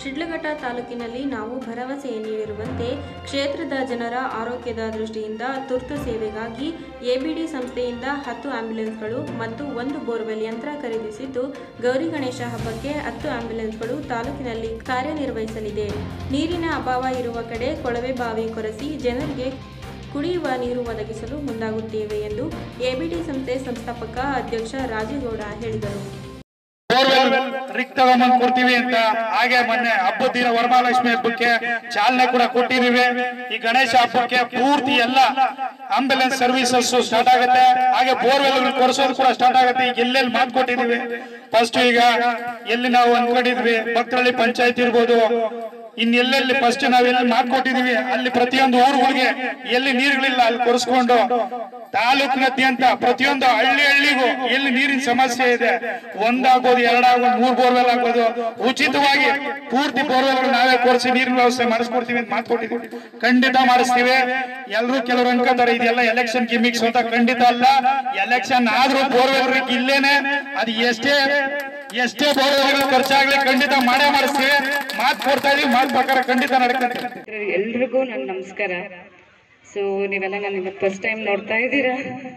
ಶಿಡ್ಲಘಟ್ಟ ತಾಲೂಕಿನಲ್ಲಿ ನಾವು ಭರವಸೆ ನೀಡಿರುವಂತೆ ಕ್ಷೇತ್ರದ ಜನರ ಆರೋಗ್ಯದ ದೃಷ್ಟಿಯಿಂದ ತುರ್ತು ಸೇವೆಗಾಗಿ ಎಬಿಡಿ ಸಂಸ್ಥೆಯಿಂದ ಹತ್ತು ಆಂಬ್ಯುಲೆನ್ಸ್ಗಳು ಮತ್ತು ಒಂದು ಬೋರ್ವೆಲ್ ಯಂತ್ರ ಖರೀದಿಸಿದ್ದು ಗೌರಿ ಗಣೇಶ ಹಬ್ಬಕ್ಕೆ ಹತ್ತು ಆಂಬ್ಯುಲೆನ್ಸ್ಗಳು ತಾಲೂಕಿನಲ್ಲಿ ಕಾರ್ಯನಿರ್ವಹಿಸಲಿದೆ ನೀರಿನ ಅಭಾವ ಇರುವ ಕಡೆ ಕೊಳವೆ ಬಾವಿ ಕೊರೆಸಿ ಜನರಿಗೆ ಕುಡಿಯುವ ನೀರು ಒದಗಿಸಲು ಮುಂದಾಗುತ್ತೇವೆ ಎಂದು ಎಬಿಡಿ ಸಂಸ್ಥೆ ಸಂಸ್ಥಾಪಕ ಅಧ್ಯಕ್ಷ ರಾಜೇಗೌಡ ಹೇಳಿದರು ಬೋರ್ವೆಲ್ ರಿಕ್ ತಗೊಂಬಂದ್ ಕೊಡ್ತೀವಿ ಅಂತ ಹಾಗೆ ಮೊನ್ನೆ ಹಬ್ಬದ ದಿನ ವರಮಹಾಲಕ್ಷ್ಮಿ ಹಬ್ಬಕ್ಕೆ ಚಾಲನೆ ಕೂಡ ಕೊಟ್ಟಿದೀವಿ ಈ ಗಣೇಶ ಹಬ್ಬಕ್ಕೆ ಪೂರ್ತಿ ಎಲ್ಲ ಆಂಬ್ಯುಲೆನ್ಸ್ ಸರ್ವಿಸಸ್ ಸ್ಟಾರ್ಟ್ ಆಗುತ್ತೆ ಹಾಗೆ ಬೋರ್ವೆಲ್ ಕೊಡಿಸೋದು ಕೂಡ ಸ್ಟಾರ್ಟ್ ಆಗುತ್ತೆ ಈಗ ಎಲ್ಲೆಲ್ಲಿ ಮಾತು ಕೊಟ್ಟಿದೀವಿ ಫಸ್ಟ್ ಈಗ ಎಲ್ಲಿ ನಾವು ಅನ್ಕೊಂಡಿದ್ವಿ ಭಕ್ತರಳ್ಳಿ ಪಂಚಾಯತ್ ಇರ್ಬೋದು ಇನ್ ಎಲ್ಲೆಲ್ಲಿ ಫಸ್ಟ್ ನಾವೆಲ್ಲಿ ಮಾಡ್ಕೊಟ್ಟಿದೀವಿ ಅಲ್ಲಿ ಪ್ರತಿಯೊಂದು ಊರುಗಳಿಗೆ ಎಲ್ಲಿ ನೀರುಗಳಿಲ್ಲ ಅಲ್ಲಿ ಕೊರೆಸ್ಕೊಂಡು ತಾಲೂಕಿನಾದ್ಯಂತ ಪ್ರತಿಯೊಂದು ಹಳ್ಳಿ ಹಳ್ಳಿಗೂ ಎಲ್ಲಿ ನೀರಿನ ಸಮಸ್ಯೆ ಇದೆ ಒಂದಾಗೋದು ಎರಡಾಗೋದು ಮೂರ್ ಬೋರ್ವೆಲ್ ಆಗೋದು ಉಚಿತವಾಗಿ ಪೂರ್ತಿ ಬೋರ್ವೆಲ್ ನಾವೇ ಕೊರೆಸಿ ನೀರಿನ ವ್ಯವಸ್ಥೆ ಮಾಡಿಸ್ಕೊಡ್ತೀವಿ ಅಂತ ಮಾತ್ಕೊಟ್ಟಿದ್ವಿ ಖಂಡಿತ ಮಾಡಿಸ್ತೀವಿ ಎಲ್ರು ಕೆಲವರು ಅನ್ಕೋತಾರೆ ಇದೆಲ್ಲ ಎಲೆಕ್ಷನ್ ಗಿಮಿಕ್ಸ್ ಅಂತ ಖಂಡಿತ ಅಲ್ಲ ಎಲೆಕ್ಷನ್ ಆದ್ರೂ ಬೋರ್ವೆಲ್ ಇಲ್ಲೇನೆ ಅದು ಎಷ್ಟೇ ಎಷ್ಟೇ ಬೋರ್ವೆಲ್ ಖರ್ಚಾಗ್ಲಿ ಖಂಡಿತ ಮಾಡೇ ಮಾಡಿಸ್ತೀವಿ ಮಾತು ಕೊಡ್ತಾ ಇದೀವಿ ಮಾತು ಪ್ರಕಾರ ಖಂಡಿತ ನಡ್ಕೊಂತೀವಿ ಎಲ್ರಿಗೂ ನನ್ನ ನಮಸ್ಕಾರ ಸೊ ನೀವೆಲ್ಲ ನಾನು ಇವತ್ತು ಫಸ್ಟ್ ಟೈಮ್ ನೋಡ್ತಾ ಇದ್ದೀರಾ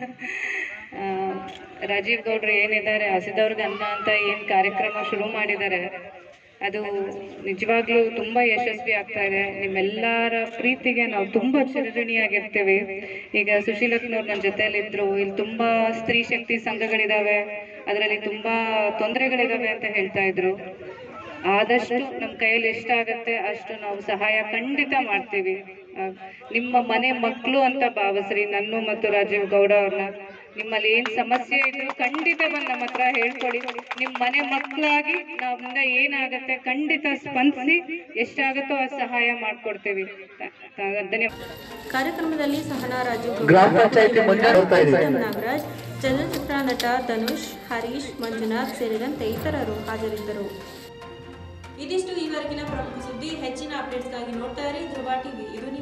ಆ, ರಾಜೀವ್ ಗೌಡ್ರು ಏನಿದ್ದಾರೆ ಹಸಿದವ್ರಿಗೆ ಅನ್ನ ಅಂತ ಏನು ಕಾರ್ಯಕ್ರಮ ಶುರು ಮಾಡಿದ್ದಾರೆ ಅದು ನಿಜವಾಗ್ಲೂ ತುಂಬಾ ಯಶಸ್ವಿ ಆಗ್ತಾ ಇದೆ ನಿಮ್ಮೆಲ್ಲರ ಪ್ರೀತಿಗೆ ನಾವು ತುಂಬಾ ಚಿರಋಣಿಯಾಗಿರ್ತೀವಿ ಈಗ ಸುಶೀಲಕ್ನವ್ರು ನನ್ನ ಜೊತೆಯಲ್ಲಿದ್ರು ಇಲ್ಲಿ ತುಂಬಾ ಸ್ತ್ರೀ ಶಕ್ತಿ ಸಂಘಗಳಿದಾವೆ ಅದರಲ್ಲಿ ತುಂಬಾ ತೊಂದರೆಗಳಿದಾವೆ ಅಂತ ಹೇಳ್ತಾ ಇದ್ರು ಆದಷ್ಟು ನಮ್ಮ ಕೈಯಲ್ಲಿ ಎಷ್ಟಾಗತ್ತೆ ಅಷ್ಟು ನಾವು ಸಹಾಯ ಖಂಡಿತ ಮಾಡ್ತೀವಿ ಆ, ನಿಮ್ಮ ಮನೆ ಮಕ್ಕಳು ಅಂತ ಭಾವಿಸ್ರಿ ನನ್ನ ಮತ್ತು ರಾಜೀವ್ ಗೌಡ ಅವ್ರನ್ನ ನಿಮ್ಮಲ್ಲಿ ಏನ್ ಸಮಸ್ಯೆ ಇದ್ರು ಖಂಡಿತ ಬಂದು ನಮ್ಮ ಹತ್ರ ಹೇಳ್ಕೊಡಿ ನಿಮ್ಮ ಮನೆ ಮಕ್ಕಳಾಗಿ ನಮ್ಮಿಂದ ಏನಾಗತ್ತೆ ಖಂಡಿತ ಸ್ಪಂದಿಸಿ ಎಷ್ಟಾಗತ್ತೋ ಅಷ್ಟು ಸಹಾಯ ಮಾಡ್ಕೊಡ್ತೀವಿ ತ- ತ- ಧನ್ಯವಾದ ಕಾರ್ಯಕ್ರಮದಲ್ಲಿ ಸಹನಾ ರಾಜು ಗ್ರಾಮ ಪಂಚಾಯ್ತಿ ಮುಂದೆ ನೋಡ್ತಾ ಇದ್ದೀವಿ. ಗೌತಮ್ ನಾಗರಾಜ್ ಚಲನಚಿತ್ರ ನಟ ಧನುಷ್ ಹರೀಶ್ ಮಂಜುನಾಥ್ ಸೇರಿದಂತೆ ಇತರರು ಹಾಜರಿದ್ದರು ಇದಿಷ್ಟು ಈವರೆಗಿನ ಪ್ರಮುಖ ಸುದ್ದಿ ಹೆಚ್ಚಿನ ಅಪ್ಡೇಟ್ಸ್ಗಾಗಿ ನೋಡ್ತಾ ಇರಿ ಧ್ರುವ ಟಿವಿ ಇದು